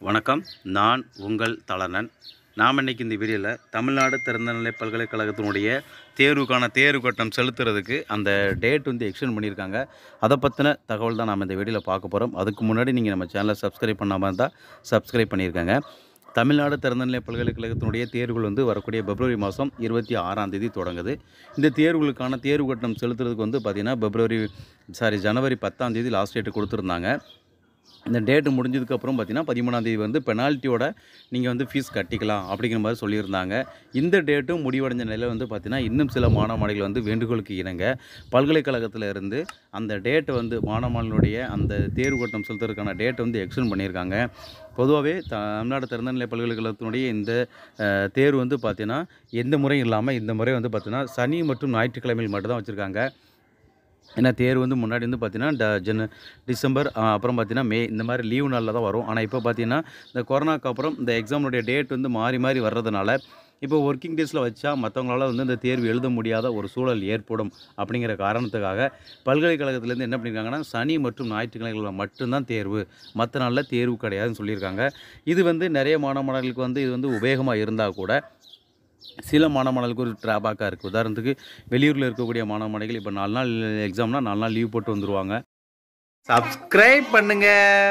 வணக்கம் நான் உங்கள் தலனன் நாம் இன்னைக்கு இந்த வீடியோவில் தமிழ்நாடு திறந்தநிலை பல்கலைக்கழகத்தினுடைய தேர்வுக்கான தேர்வு கட்டணம் செலுத்துறதுக்கு அந்த டேட் வந்து எக்ஸ்டெண்ட் பண்ணியிருக்காங்க அதை பற்றின தகவல் தான் நாம் இந்த வீடியோவில் பார்க்க போகிறோம் அதுக்கு முன்னாடி நீங்கள் நம்ம சேனலை சப்ஸ்கிரைப் பண்ணாமல் இருந்தால் சப்ஸ்கிரைப் பண்ணியிருக்காங்க தமிழ்நாடு திறந்தநிலை பல்கலைக்கழகத்தினுடைய தேர்வுகள் வந்து வரக்கூடிய பிப்ரவரி மாதம் இருபத்தி ஆறாம் தேதி தொடங்குது இந்த தேர்வுகளுக்கான தேர்வு கட்டணம் செலுத்துறதுக்கு வந்து பார்த்திங்கன்னா பிப்ரவரி சாரி ஜனவரி பத்தாம் தேதி லாஸ்ட் டேட்டு கொடுத்துருந்தாங்க இந்த டேட்டு முடிஞ்சதுக்கப்புறம் பார்த்தீங்கன்னா பதிமூணாந்தேதி வந்து பெனால்ட்டியோட நீங்கள் வந்து ஃபீஸ் கட்டிக்கலாம் அப்படிங்கிற மாதிரி சொல்லியிருந்தாங்க இந்த டேட்டும் முடிவடைஞ்ச நிலையில் வந்து பார்த்தீங்கன்னா இன்னும் சில மாணவ மாணவிகள் வந்து வேண்டுகோளுக்கு இணங்க பல்கலைக்கழகத்தில் இருந்து அந்த டேட்டை வந்து மாணவ மாணவனுடைய அந்த தேர்வு கட்டணம் செலுத்துறதுக்கான டேட்டை வந்து எக்ஸ்டெண்ட் பண்ணியிருக்காங்க பொதுவாகவே தமிழ்நாடு திறந்தநிலை பல்கலைக்கழகத்தினுடைய இந்த அஹ், தேர்வு வந்து பார்த்தீங்கன்னா எந்த முறையும் இல்லாமல் இந்த முறை வந்து பார்த்தீங்கன்னா சனி மற்றும் ஞாயிற்றுக்கிழமையில் மட்டும்தான் வச்சுருக்காங்க ஏன்னா தேர்வு வந்து முன்னாடி வந்து பார்த்தீங்கன்னா ட ஜன டிசம்பர் ஆ, அப்புறம் பார்த்தீங்கன்னா மே இந்த மாதிரி லீவு நாளில் தான் வரும் ஆனால் இப்போ பார்த்தீங்கன்னா இந்த கொரோனாக்கு அப்புறம் இந்த எக்ஸாமுடைய டேட் வந்து மாறி மாறி வர்றதுனால இப்போ ஒர்க்கிங் டேஸில் வச்சா மற்றவங்களால வந்து இந்த தேர்வு எழுத முடியாத ஒரு சூழல் ஏற்படும் அப்படிங்கிற காரணத்துக்காக பல்கலைக்கழகத்திலேருந்து என்ன பண்ணியிருக்காங்கன்னா சனி மற்றும் ஞாயிற்றுக்கிழமைகளில் மட்டும்தான் தேர்வு மற்ற நாளில் தேர்வு கிடையாதுன்னு சொல்லியிருக்காங்க இது வந்து நிறைய மாணவ மாணவர்களுக்கு வந்து இது வந்து உபயோகமாக இருந்தால் கூட சில மாணவ மாணவர்களுக்கு ஒரு ட்ராபேக்காக இருக்குது உதாரணத்துக்கு வெளியூரில் இருக்கக்கூடிய மாணவ மாணவிகள் இப்போ நாலு நாள் எக்ஸாம்னா நாலு நாள் லீவ் போட்டு வந்துருவாங்க சப்ஸ்கிரைப் பண்ணுங்க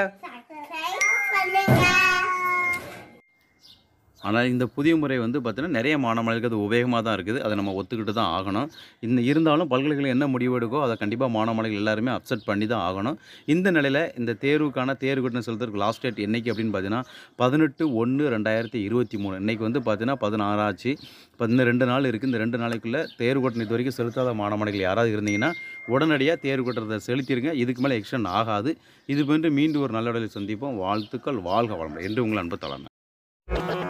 ஆனால் இந்த புதிய முறை வந்து பார்த்தீங்கன்னா நிறைய மாணவ மாணவர்களுக்கு அது உபயோகமாக தான் இருக்குது அதை நம்ம ஒத்துக்கிட்டு தான் ஆகணும் இந்த இருந்தாலும் பல்கலைக்கழகம் என்ன முடிவு எடுக்கோ அதை கண்டிப்பாக மாணவ மாணவிகள் எல்லாருமே அப்செட் பண்ணி தான் ஆகணும் இந்த நிலையில் இந்த தேர்வுக்கான தேர்வு கட்டணம் செலுத்துறதுக்கு லாஸ்ட் டேட் என்னைக்கு அப்படின்னு பார்த்தீங்கன்னா பதினெட்டு ஒன்று ரெண்டாயிரத்தி இருபத்தி மூணு இன்றைக்கி வந்து பார்த்தீங்கன்னா பதினாறாச்சு இப்போ இன்னும் ரெண்டு நாள் இருக்குது இந்த ரெண்டு நாளைக்குள்ளே தேர்வு கட்டணம் இது வரைக்கும் செலுத்தாத மாணவ மாணவிகள் யாராவது இருந்தீங்கன்னா உடனடியாக தேர்வு கட்டணத்தை செலுத்திடுங்க இதுக்கு மேலே எக்ஸ்டன் ஆகாது இது போன்று மீண்டும் ஒரு நல்ல சந்திப்போம் வாழ்த்துக்கள் வாழ்க வளமுடன் என்று உங்கள் அன்பு தலைமை